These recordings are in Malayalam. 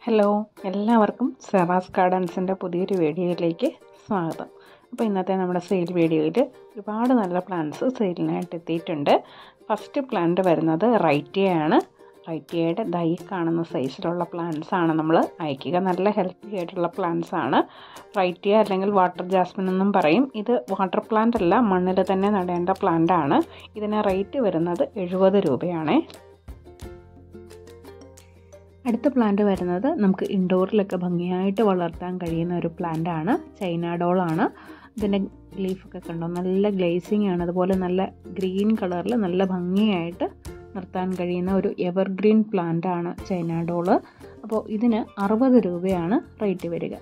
ഹലോ എല്ലാവർക്കും സെറാസ് ഗാർഡൻസിൻ്റെ പുതിയൊരു വീഡിയോയിലേക്ക് സ്വാഗതം അപ്പോൾ ഇന്നത്തെ നമ്മുടെ സെയിൽ വീഡിയോയിൽ ഒരുപാട് നല്ല പ്ലാന്റ്സ് സെയിലിനായിട്ട് എത്തിയിട്ടുണ്ട് ഫസ്റ്റ് പ്ലാന്റ് വരുന്നത് റൈറ്റിയയാണ് റൈറ്റിയയുടെ ദൈ കാണുന്ന സൈസിലുള്ള പ്ലാന്റ്സ് ആണ് നമ്മൾ അയക്കുക നല്ല ഹെൽത്തി ആയിട്ടുള്ള പ്ലാന്റ്സ് ആണ് റൈറ്റിയ അല്ലെങ്കിൽ വാട്ടർ ജാസ്മിൻ എന്നും പറയും ഇത് വാട്ടർ പ്ലാന്റ് അല്ല മണ്ണിൽ തന്നെ നടേണ്ട പ്ലാന്റ് ആണ് ഇതിന് റേറ്റ് വരുന്നത് എഴുപത് രൂപയാണേ അടുത്ത പ്ലാന്റ് വരുന്നത് നമുക്ക് ഇൻഡോറിലൊക്കെ ഭംഗിയായിട്ട് വളർത്താൻ കഴിയുന്ന ഒരു പ്ലാന്റ് ആണ് ചൈന ഡോളാണ് ഇതിൻ്റെ ലീഫൊക്കെ കണ്ടോ നല്ല ഗ്ലേസിങ് ആണ് അതുപോലെ നല്ല ഗ്രീൻ കളറിൽ നല്ല ഭംഗിയായിട്ട് നിർത്താൻ കഴിയുന്ന ഒരു എവർഗ്രീൻ പ്ലാന്റ് ആണ് ചൈന ഡോള് അപ്പോൾ ഇതിന് അറുപത് രൂപയാണ് റേറ്റ് വരിക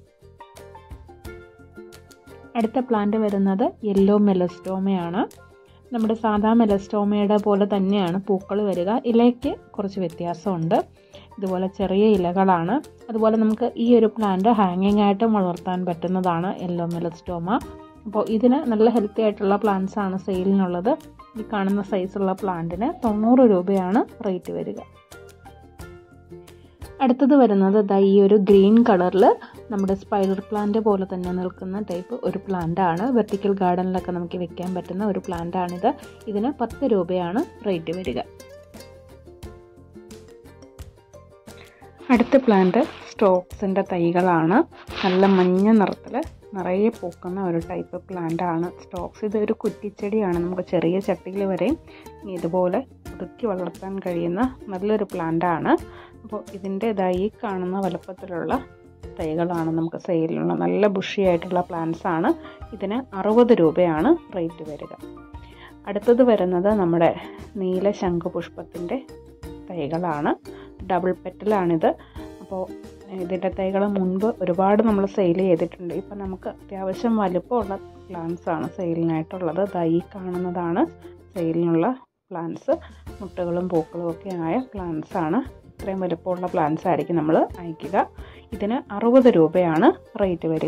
അടുത്ത പ്ലാന്റ് വരുന്നത് യെല്ലോ മെലസ്റ്റോമയാണ് നമ്മുടെ സാധാ മെലസ്റ്റോമയുടെ പോലെ തന്നെയാണ് പൂക്കൾ വരിക ഇലയ്ക്ക് കുറച്ച് വ്യത്യാസമുണ്ട് ഇതുപോലെ ചെറിയ ഇലകളാണ് അതുപോലെ നമുക്ക് ഈ ഒരു പ്ലാന്റ് ഹാങ്ങിങ് ആയിട്ടും വളർത്താൻ പറ്റുന്നതാണ് യെല്ലോ മെലസ്റ്റോമ അപ്പോൾ ഇതിന് നല്ല ഹെൽത്തി ആയിട്ടുള്ള പ്ലാന്റ്സ് ആണ് സെയിലിനുള്ളത് ഈ കാണുന്ന സൈസുള്ള പ്ലാന്റിന് തൊണ്ണൂറ് രൂപയാണ് റേറ്റ് വരിക അടുത്തത് വരുന്നത് ദാ ഈ ഒരു ഗ്രീൻ കളറിൽ നമ്മുടെ സ്പൈഡർ പ്ലാന്റ് പോലെ തന്നെ നിൽക്കുന്ന ടൈപ്പ് ഒരു പ്ലാന്റ് ആണ് വെർട്ടിക്കൽ ഗാർഡനിലൊക്കെ നമുക്ക് വെക്കാൻ പറ്റുന്ന ഒരു പ്ലാന്റ് ആണിത് ഇതിന് പത്ത് രൂപയാണ് റേറ്റ് വരിക അടുത്ത പ്ലാന്റ് സ്റ്റോക്സിൻ്റെ തൈകളാണ് നല്ല മഞ്ഞ നിറത്തിൽ നിറയെ പൂക്കുന്ന ഒരു ടൈപ്പ് പ്ലാന്റ് ആണ് സ്റ്റോക്സ് ഇത് ഒരു കുറ്റിച്ചെടിയാണ് നമുക്ക് ചെറിയ ചട്ടിയിൽ വരെയും ഇതുപോലെ ഒതുക്കി വളർത്താൻ കഴിയുന്ന നല്ലൊരു പ്ലാന്റ് ആണ് അപ്പോൾ ഇതിൻ്റെ ഇതായി കാണുന്ന വലുപ്പത്തിലുള്ള തൈകളാണ് നമുക്ക് സെയിലുള്ള നല്ല ബുഷിയായിട്ടുള്ള പ്ലാന്റ്സ് ആണ് ഇതിന് അറുപത് രൂപയാണ് റേറ്റ് വരിക അടുത്തത് വരുന്നത് നമ്മുടെ നീല ശംഖുപുഷ്പത്തിൻ്റെ തൈകളാണ് ഡബിൾ പെറ്റലാണിത് അപ്പോൾ ഇതിൻ്റെ തൈകൾ മുൻപ് ഒരുപാട് നമ്മൾ സെയിൽ ചെയ്തിട്ടുണ്ട് ഇപ്പം നമുക്ക് അത്യാവശ്യം വലുപ്പമുള്ള പ്ലാന്റ്സ് ആണ് സെയിലിനായിട്ടുള്ളത് തൈ കാണുന്നതാണ് സെയിലിനുള്ള പ്ലാന്റ്സ് മുട്ടകളും പൂക്കളും ഒക്കെ ആയ പ്ലാന്റ്സ് ആണ് ഇത്രയും വലുപ്പമുള്ള പ്ലാന്റ്സ് ആയിരിക്കും നമ്മൾ അയക്കുക ഇതിന് അറുപത് രൂപയാണ് റേറ്റ് വരിക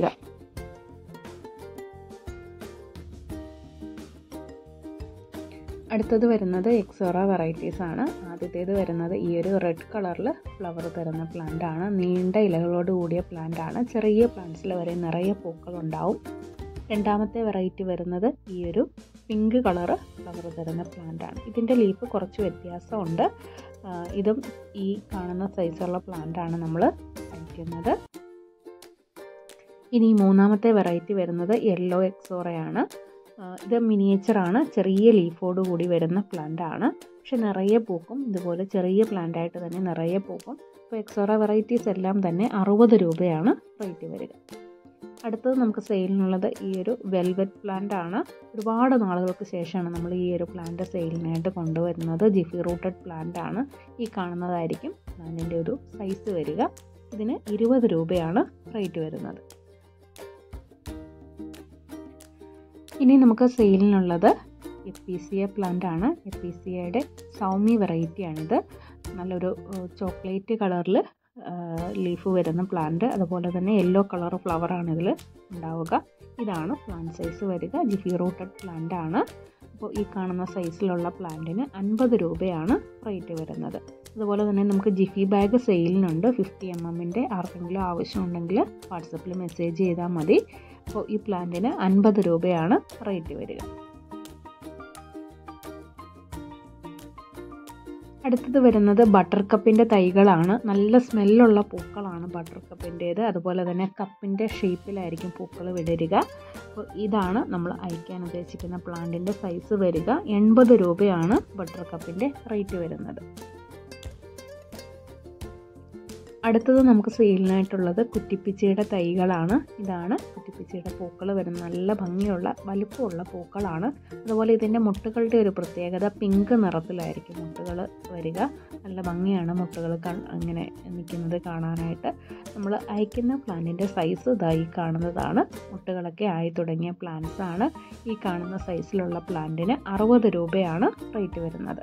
അടുത്തത് വരുന്നത് എക്സോറ വെറൈറ്റീസ് ആണ് ആദ്യത്തേത് വരുന്നത് ഈ ഒരു റെഡ് കളറിൽ ഫ്ലവർ തരുന്ന പ്ലാന്റ് ആണ് നീണ്ട ഇലകളോട് കൂടിയ പ്ലാന്റ് ആണ് ചെറിയ പ്ലാന്റ്സിൽ വരെ നിറയെ പൂക്കളുണ്ടാവും രണ്ടാമത്തെ വെറൈറ്റി വരുന്നത് ഈ ഒരു പിങ്ക് കളറ് ഫ്ലവർ തരുന്ന പ്ലാന്റ് ആണ് ഇതിൻ്റെ ലീഫ് കുറച്ച് വ്യത്യാസമുണ്ട് ഇതും ഈ കാണുന്ന സൈസുള്ള പ്ലാന്റ് ആണ് നമ്മൾ കഴിക്കുന്നത് ഇനി മൂന്നാമത്തെ വെറൈറ്റി വരുന്നത് യെല്ലോ എക്സോറയാണ് ഇത് മിനിയേച്ചറാണ് ചെറിയ ലീഫോട് കൂടി വരുന്ന പ്ലാന്റ് ആണ് പക്ഷെ നിറയെ പൂക്കും ഇതുപോലെ ചെറിയ പ്ലാന്റ് ആയിട്ട് തന്നെ നിറയെ പൂക്കും അപ്പോൾ എക്സോറ വെറൈറ്റീസ് എല്ലാം തന്നെ അറുപത് രൂപയാണ് റേറ്റ് വരിക അടുത്തത് നമുക്ക് സെയിലിനുള്ളത് ഈ ഒരു വെൽവെറ്റ് പ്ലാന്റ് ആണ് ഒരുപാട് നാളുകൾക്ക് ശേഷമാണ് നമ്മൾ ഈ ഒരു പ്ലാന്റ് സെയിലിനായിട്ട് കൊണ്ടുവരുന്നത് ജിഫി റൂട്ടഡ് പ്ലാന്റ് ആണ് ഈ കാണുന്നതായിരിക്കും പ്ലാന്റിൻ്റെ ഒരു സൈസ് വരിക ഇതിന് ഇരുപത് രൂപയാണ് റേറ്റ് വരുന്നത് ഇനി നമുക്ക് സെയിലിനുള്ളത് F P C A plant ആണ് എഫ് പി സി എയുടെ സൗമി വെറൈറ്റിയാണിത് നല്ലൊരു ചോക്ലേറ്റ് കളറിൽ ലീഫ് വരുന്ന പ്ലാന്റ് അതുപോലെ തന്നെ യെല്ലോ കളർ ഫ്ലവറാണ് ഇതിൽ ഉണ്ടാവുക ഇതാണ് പ്ലാന്റ് സൈസ് വരിക ജിഫി റൂട്ടഡ് പ്ലാന്റ് ആണ് അപ്പോൾ ഈ കാണുന്ന സൈസിലുള്ള പ്ലാന്റിന് അൻപത് രൂപയാണ് റേറ്റ് വരുന്നത് അതുപോലെ തന്നെ നമുക്ക് ജിഫി ബാഗ് സെയിലിനുണ്ട് ഫിഫ്റ്റി എം എമ്മിൻ്റെ ആർക്കെങ്കിലും ആവശ്യമുണ്ടെങ്കിൽ വാട്സപ്പിൽ മെസ്സേജ് ചെയ്താൽ മതി അപ്പോൾ ഈ പ്ലാന്റിന് അൻപത് രൂപയാണ് റേറ്റ് വരിക അടുത്തത് വരുന്നത് ബട്ടർ കപ്പിൻ്റെ തൈകളാണ് നല്ല സ്മെല്ലുള്ള പൂക്കളാണ് ബട്ടർ കപ്പിൻ്റേത് അതുപോലെ തന്നെ കപ്പിൻ്റെ ഷേപ്പിലായിരിക്കും പൂക്കൾ വിടരുക അപ്പോൾ ഇതാണ് നമ്മൾ അയക്കാൻ ഉദ്ദേശിക്കുന്ന പ്ലാന്റിൻ്റെ സൈസ് വരിക എൺപത് രൂപയാണ് ബട്ടർ കപ്പിൻ്റെ റേറ്റ് വരുന്നത് അടുത്തത് നമുക്ക് സെയിലിനായിട്ടുള്ളത് കുറ്റിപ്പിച്ചയുടെ തൈകളാണ് ഇതാണ് കുറ്റിപ്പിച്ചയുടെ പൂക്കൾ വരുന്ന നല്ല ഭംഗിയുള്ള വലുപ്പമുള്ള പൂക്കളാണ് അതുപോലെ ഇതിൻ്റെ മുട്ടുകളുടെ ഒരു പ്രത്യേകത പിങ്ക് നിറത്തിലായിരിക്കും മുട്ടുകൾ വരിക നല്ല ഭംഗിയാണ് മുട്ടുകൾ ഇങ്ങനെ നിൽക്കുന്നത് കാണാനായിട്ട് നമ്മൾ അയക്കുന്ന പ്ലാന്റിൻ്റെ സൈസ് ഇതായി കാണുന്നതാണ് മുട്ടുകളൊക്കെ ആയി തുടങ്ങിയ പ്ലാന്റ്സ് ആണ് ഈ കാണുന്ന സൈസിലുള്ള പ്ലാന്റിന് അറുപത് രൂപയാണ് റേറ്റ് വരുന്നത്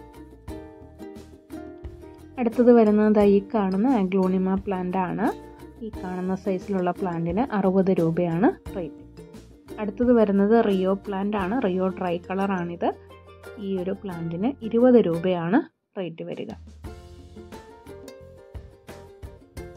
അടുത്തത് വരുന്നത് ഈ കാണുന്ന അഗ്ലോണിമ പ്ലാന്റ് ആണ് ഈ കാണുന്ന സൈസിലുള്ള പ്ലാന്റിന് അറുപത് രൂപയാണ് റേറ്റ് അടുത്തത് വരുന്നത് റിയോ പ്ലാന്റ് ആണ് റിയോ ഡ്രൈ കളറാണിത് ഈ ഒരു പ്ലാന്റിന് ഇരുപത് രൂപയാണ് റേറ്റ് വരിക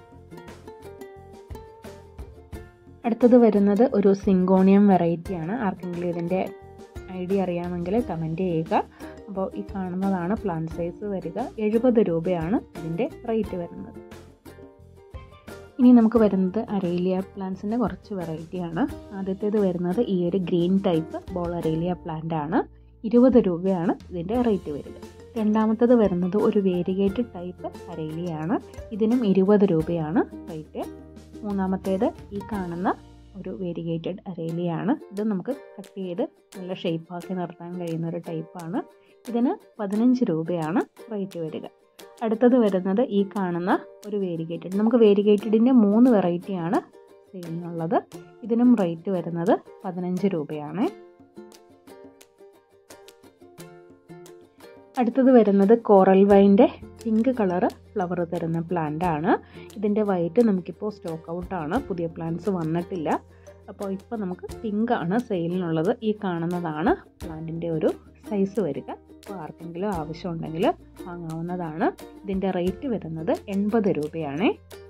അടുത്തത് വരുന്നത് ഒരു സിങ്കോണിയം വെറൈറ്റിയാണ് ആർക്കെങ്കിലും ഇതിൻ്റെ ഐഡിയ അറിയാമെങ്കിൽ കമൻറ്റ് ചെയ്യുക അപ്പോൾ ഈ കാണുന്നതാണ് പ്ലാൻ സൈസ് വരിക എഴുപത് രൂപയാണ് ഇതിൻ്റെ റേറ്റ് വരുന്നത് ഇനി നമുക്ക് വരുന്നത് അരേലിയ പ്ലാന്റ്സിൻ്റെ കുറച്ച് വെറൈറ്റിയാണ് ആദ്യത്തേത് വരുന്നത് ഈ ഒരു green type ball aralia plant ആണ് ഇരുപത് രൂപയാണ് ഇതിൻ്റെ റേറ്റ് വരിക രണ്ടാമത്തത് വരുന്നത് ഒരു വേരിഗേറ്റഡ് ടൈപ്പ് അരേലിയാണ് ഇതിനും ഇരുപത് രൂപയാണ് റേറ്റ് മൂന്നാമത്തേത് ഈ കാണുന്ന ഒരു വേരിഗേറ്റഡ് അരേലിയാണ് ഇത് നമുക്ക് കട്ട് ചെയ്ത് നല്ല ഷേപ്പാക്കി നിർത്താൻ കഴിയുന്ന ഒരു ടൈപ്പാണ് ഇതിന് പതിനഞ്ച് രൂപയാണ് റേറ്റ് വരിക അടുത്തത് വരുന്നത് ഈ കാണുന്ന ഒരു വേരിഗേറ്റഡ് നമുക്ക് വേരിഗേറ്റഡിൻ്റെ മൂന്ന് വെറൈറ്റിയാണ് സെയിലിനുള്ളത് ഇതിനും റേറ്റ് വരുന്നത് പതിനഞ്ച് രൂപയാണ് അടുത്തത് വരുന്നത് കോറൽ വൈൻ്റെ പിങ്ക് കളറ് ഫ്ലവർ തരുന്ന പ്ലാന്റ് ആണ് ഇതിൻ്റെ വൈറ്റ് നമുക്കിപ്പോൾ സ്റ്റോക്ക് ഔട്ടാണ് പുതിയ പ്ലാന്റ്സ് വന്നിട്ടില്ല അപ്പോൾ ഇപ്പോൾ നമുക്ക് പിങ്ക് ആണ് സെയിലിനുള്ളത് ഈ കാണുന്നതാണ് പ്ലാന്റിൻ്റെ ഒരു സൈസ് വരിക അപ്പോൾ ആർക്കെങ്കിലും ആവശ്യമുണ്ടെങ്കിൽ വാങ്ങാവുന്നതാണ് ഇതിൻ്റെ റേറ്റ് വരുന്നത് എൺപത് രൂപയാണ്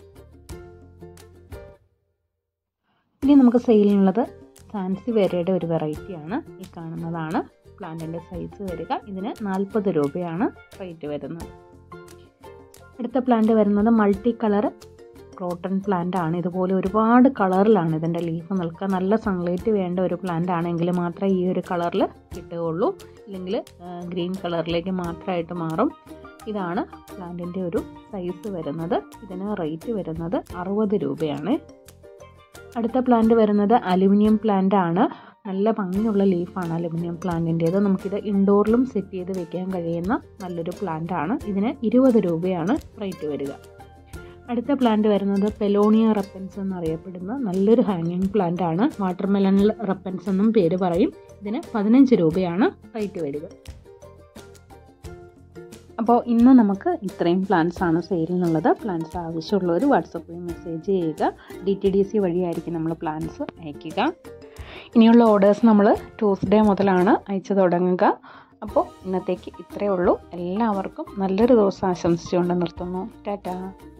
ഇനി നമുക്ക് സെയിലിനുള്ളത് ഫാൻസി വേരയുടെ ഒരു വെറൈറ്റിയാണ് ഈ കാണുന്നതാണ് പ്ലാന്റിൻ്റെ സൈസ് വരിക ഇതിന് നാൽപ്പത് രൂപയാണ് റേറ്റ് വരുന്നത് അടുത്ത പ്ലാന്റ് വരുന്നത് മൾട്ടി കളർ ക്രോട്ടൺ പ്ലാന്റ് ആണ് ഇതുപോലെ ഒരുപാട് കളറിലാണ് ഇതിൻ്റെ ലീഫ് നിൽക്കുക നല്ല സൺലൈറ്റ് വേണ്ട ഒരു പ്ലാന്റ് ആണെങ്കിൽ മാത്രമേ ഈ ഒരു കളറിൽ കിട്ടുകയുള്ളൂ അല്ലെങ്കിൽ ഗ്രീൻ കളറിലേക്ക് മാത്രമായിട്ട് മാറും ഇതാണ് പ്ലാന്റിൻ്റെ ഒരു സൈസ് വരുന്നത് ഇതിന് റേറ്റ് വരുന്നത് അറുപത് രൂപയാണ് അടുത്ത പ്ലാന്റ് വരുന്നത് അലുമിനിയം പ്ലാന്റ് ആണ് നല്ല ഭംഗിയുള്ള ലീഫാണ് അലുമിനിയം പ്ലാന്റിൻ്റേത് നമുക്കിത് ഇൻഡോറിലും സെറ്റ് ചെയ്ത് വെക്കാൻ കഴിയുന്ന നല്ലൊരു പ്ലാന്റ് ആണ് ഇതിന് ഇരുപത് രൂപയാണ് റേറ്റ് വരിക അടുത്ത പ്ലാന്റ് വരുന്നത് പെലോണിയ റപ്പൻസ് എന്നറിയപ്പെടുന്ന നല്ലൊരു ഹാങ്ങിങ് പ്ലാന്റ് ആണ് വാട്ടർമെലൺ റപ്പൻസ് എന്നും പേര് പറയും ഇതിന് പതിനഞ്ച് രൂപയാണ് റേറ്റ് വരിക അപ്പോൾ ഇന്ന് നമുക്ക് ഇത്രയും പ്ലാൻസ് ആണ് സെയിലിനുള്ളത് പ്ലാൻസ് ആവശ്യമുള്ളവർ വാട്സപ്പിൽ മെസ്സേജ് ചെയ്യുക ഡി ടി ഡി സി വഴിയായിരിക്കും നമ്മൾ പ്ലാൻസ് അയയ്ക്കുക ഇനിയുള്ള ഓർഡേഴ്സ് നമ്മൾ ട്യൂസ്ഡേ മുതലാണ് അയച്ചു തുടങ്ങുക അപ്പോൾ ഇന്നത്തേക്ക് ഇത്രയേ ഉള്ളൂ എല്ലാവർക്കും നല്ലൊരു ദിവസം ആശംസിച്ചുകൊണ്ട് നിർത്തുന്നു ടാറ്റാ